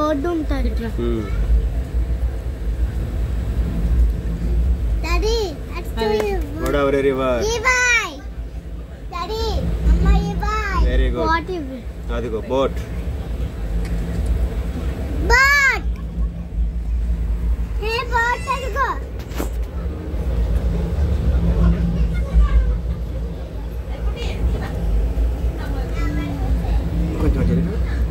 Board ఉంటుంది ఉమ్. Daddy Godavari river boy daddy అమ్మాయి బాయ్ Very good. వాట్ ఇవి అదిగో బోట్ బట్ హే బట్ అదిగో కొంచెం జరిగి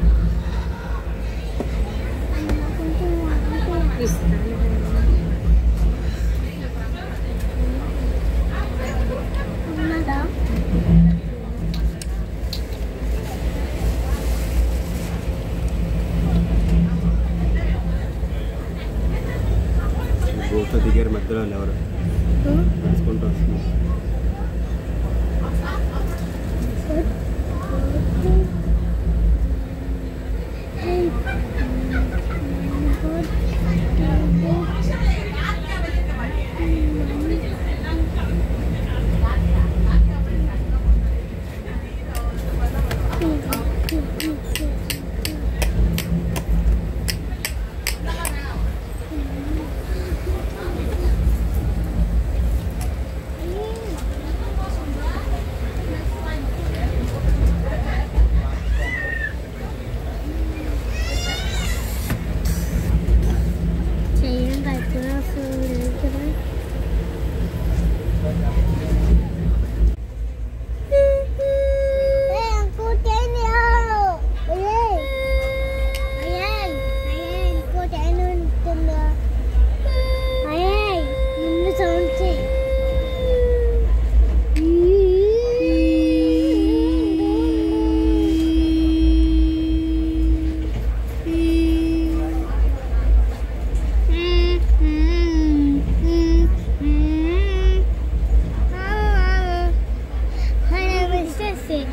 ఉన్నదా బోట్లో దిగారు మధ్యలో వాళ్ళు ఎవరు తీసుకుంటూ వస్తున్నారు చేయండి అయిపోయినా అసలు లేదు కదా Say.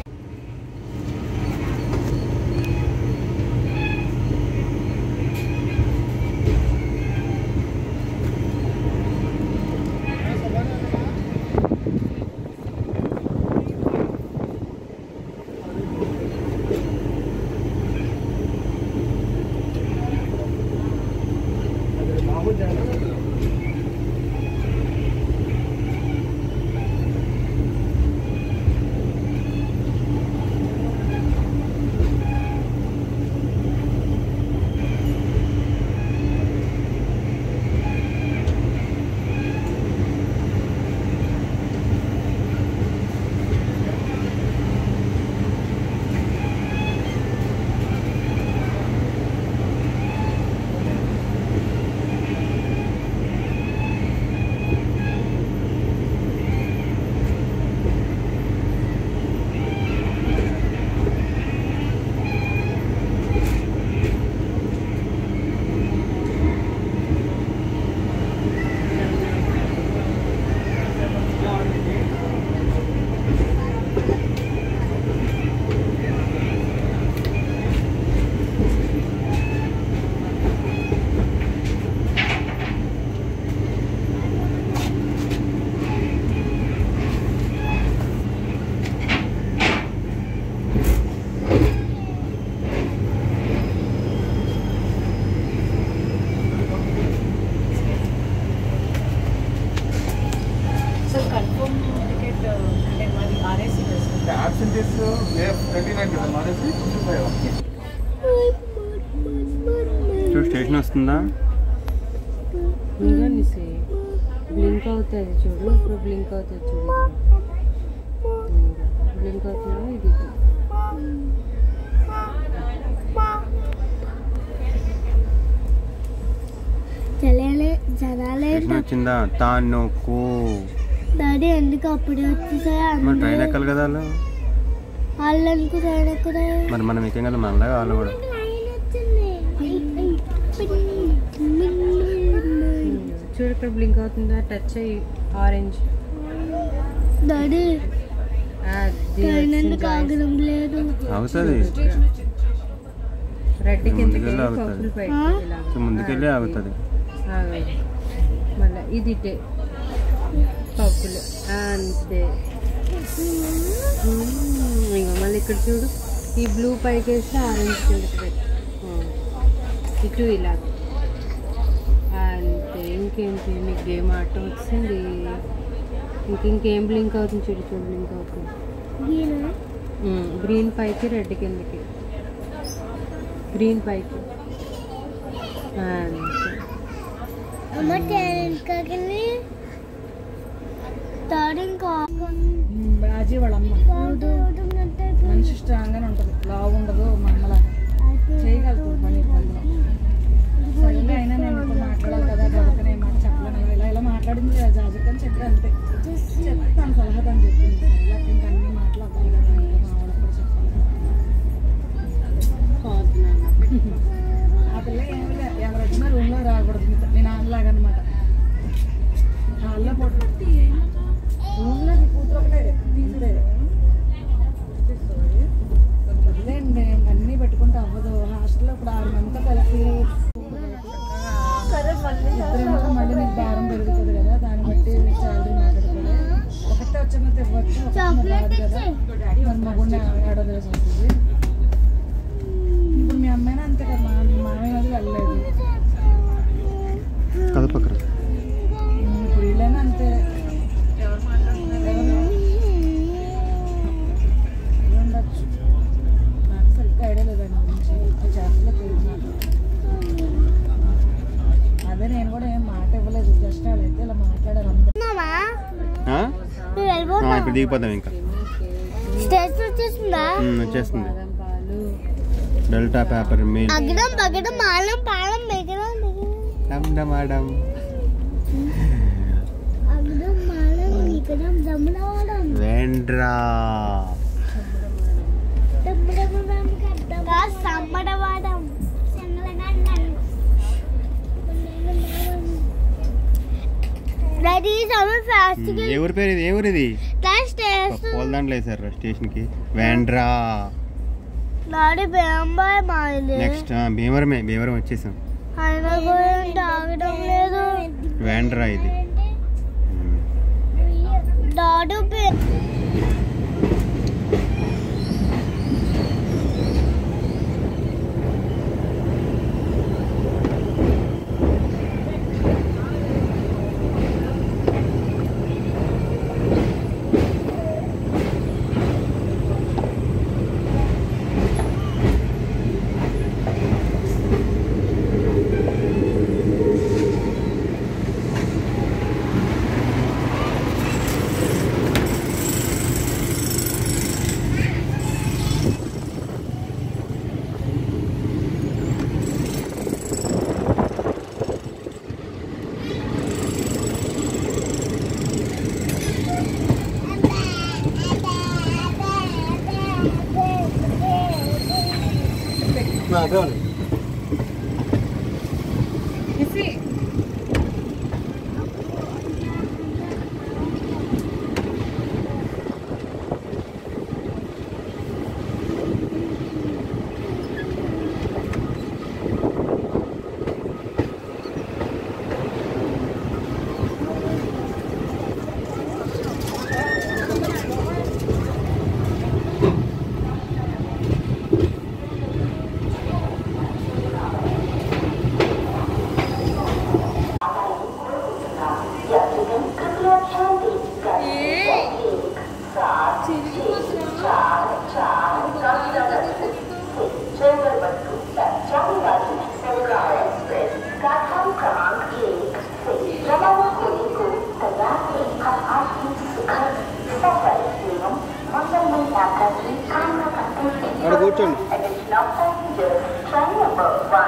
సో కన్ఫర్మ్ టికెట్ అంటే మాది RSC bus absentees thirty nine కదా మానేసి ఫిఫ్టీ ఫైవ్ చూడు స్టేషన్ వస్తుందా ఇంకా నిసి బ్లింక్ అవుతుంది చూడు ఇప్పుడు బ్లింక్ అవుతుంది చూడు బ్లింక్ అవుతుందా ఇది జనాలే జనాలే స్టేషన్ వచ్చిందా తానోకు డాడీ ఎందుకు అప్పుడే వచ్చేసాయా మరి ట్రైన్ ఎక్కాలి కదా వాళ్ళు వాళ్ళు ఎందుకు ట్రైన్ ఎక్కుదా మరి మనం ఎక్కాం కదా మనలాగా వాళ్ళు కూడా చూడు ఇక్కడ బ్లింక్ అవుతుందా టచ్ అయ్యి ఆరెంజ్ డాడీ ట్రైన్ ఎందుకు ఆగడం లేదు అవుతుంది రెడ్ కిందకి ముందుకెళ్ళి ఆగుతుంది. పర్పుల్ పైకి ఆ? ఇలా ముందుకెళ్ళి ఆగుతుంది ఆగదు. మళ్ళా ఇది ఇటే పప్పులు అంతే మ్మ్. ఇంకా మళ్ళీ ఇక్కడ చూడు ఈ బ్లూ పైకి వేస్తే ఆరెంజ్ కిందకి పెట్టు ఆ. ఇటు ఇలా అంతే ఇంకేంటి నీకు గేమ్ ఆట వచ్చింది ఇంక ఇంకేం బ్లింక్ అవుతుంది చూడు చూడు బ్లింక్ అవుతుంది గీనా గ్రీన్ పైకి రెడ్ కిందకి గ్రీన్ పైకి అంతే అమ్మ టాలెంట్ కాకని థర్డ్ ఇంకా రాజీ వాళ్ళ అమ్మ మనిషి స్ట్రాంగ్ గానే ఉంటది లావు ఉండదు మా అమ్మలాగా చేయగలుగుతుంది పని ఇబ్బందిలో సరేలే అయినా నేను ఇప్పుడు మాట్లాడాలి కదా గబుక్కనే ఏం మాట చెప్పలేను కదా. ఇలా ఇలా మాట్లాడింది జాజక్ అని చెప్పి అంతే చెప్తాను సలహా తను చెప్పింది సరేలే అక్క ఇంకా అన్ని మాట్లాడాలి కదా ఇంకా మా వాళ్ళకి కూడా చెప్పాలి పోతున్నాను ఆ పిల్ల ఏమి లే ఎవరు వచ్చినా రూమ్లో రాకూడదు మీతో. మీ నాన్నలాగా అనమాట హాల్లో పొట్టు రూమ్లో మీ కూతురు ఒకటే అంతే వదిలేండి అన్నీ పెట్టుకుంటే అవ్వదు హాస్టల్లో ఇప్పుడు ఆరు మందితో కలిసి ఇద్దరేమో మళ్ళీ నీకు భారం పెరుగుతుంది కదా దాన్ని బట్టి శాలరీ మాట్లాడుకోవాలి ఒకటే వచ్చిన ఇవ్వచ్చు ఒకటే రాదు కదా మన మగుడిని ఏడవలసి వస్తుంది ఇప్పుడు మీ అమ్మాయినా అంతే కదా మా మీ మామయ్య అది వెళ్ళలేదు కదపక్కర ఇప్పుడు వీళ్ళైనా అంతే ఎవరు మాట్లాడుతున్నారు ఎవరు? అయి ఉండొచ్చు నాకు సరిగ్గా ఐడియా లేదు దాని గురించి ఆ చేతలో తెలియదు నాకు అదే నేను కూడా ఏం మాట ఇవ్వలేదు జస్ట్ వాళ్ళైతే ఇలా మాట్లాడారు అందరూ నువ్వు వెళ్ళిపోతున్నావు ఇప్పుడు దిగిపోతాం ఇంకా స్టేజ్ వచ్చేసిందా ఉమ్, వచ్చేస్తుంది బాదం పాలు డెల్టా పేపర్ మిల్ అగడం బగడం మాలం పాలం మిగడం డమ్ అగడం మాలం మిగడం దమ్ముడవడం వేండ్రా దమ్ముడవడం కట్టగా సమ్మడవడం రెడీ సమ్మర్ ఫాస్ట్ ఏ ఊరి పేరు ఇది ఏ ఊరు ఇది స్టేజ్ పోల దాంట్లో వేసారు స్టేషన్కి వేండ్రా నాడి బేంబాయ్ మాయలే నెక్స్ట్ భీమవరమే భీమవరం వచ్చేసాం ఆయన కూడా తాగడం లేదు వేండ్రా ఇది ఉమ్. డాడు పే అక్కడ కూర్చోండి Additional passengers, train number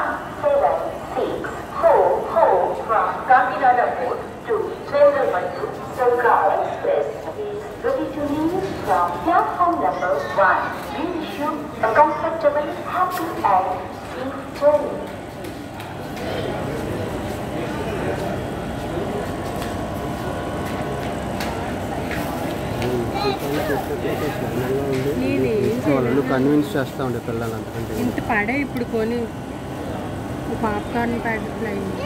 1764 from Kakinada Port to Chandramantu Sarkar Express is ready to leave from platform number 1. We wish you a comfortable, happy and safe journey. వాళ్ళు కన్విన్స్ చేస్తూ ఉండే పిల్లలు అంతకంటే ఇంత పడే ఇప్పుడు కొని పాప్కార్న్ ప్యాకెట్లు అయింది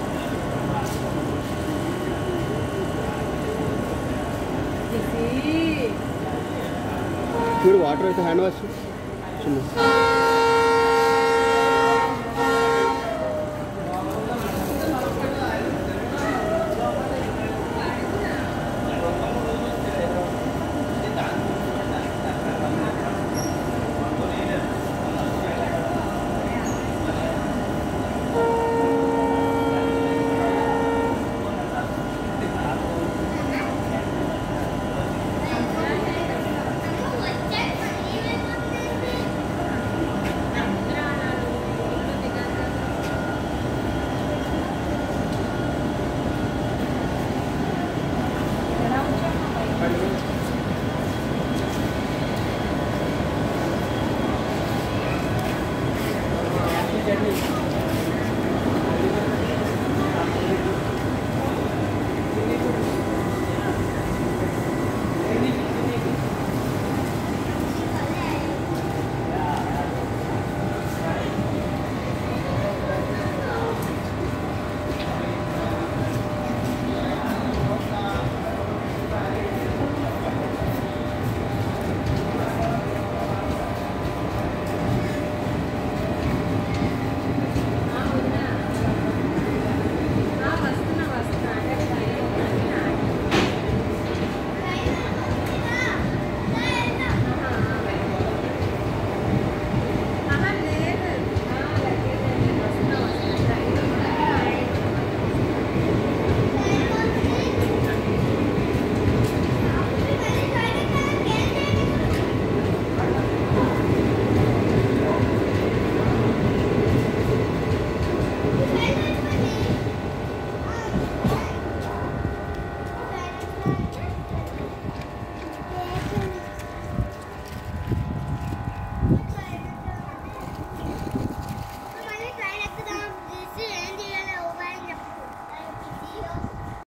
ఇది వాటర్ అయితే హ్యాండ్ వాష్ చిన్న చట్నీ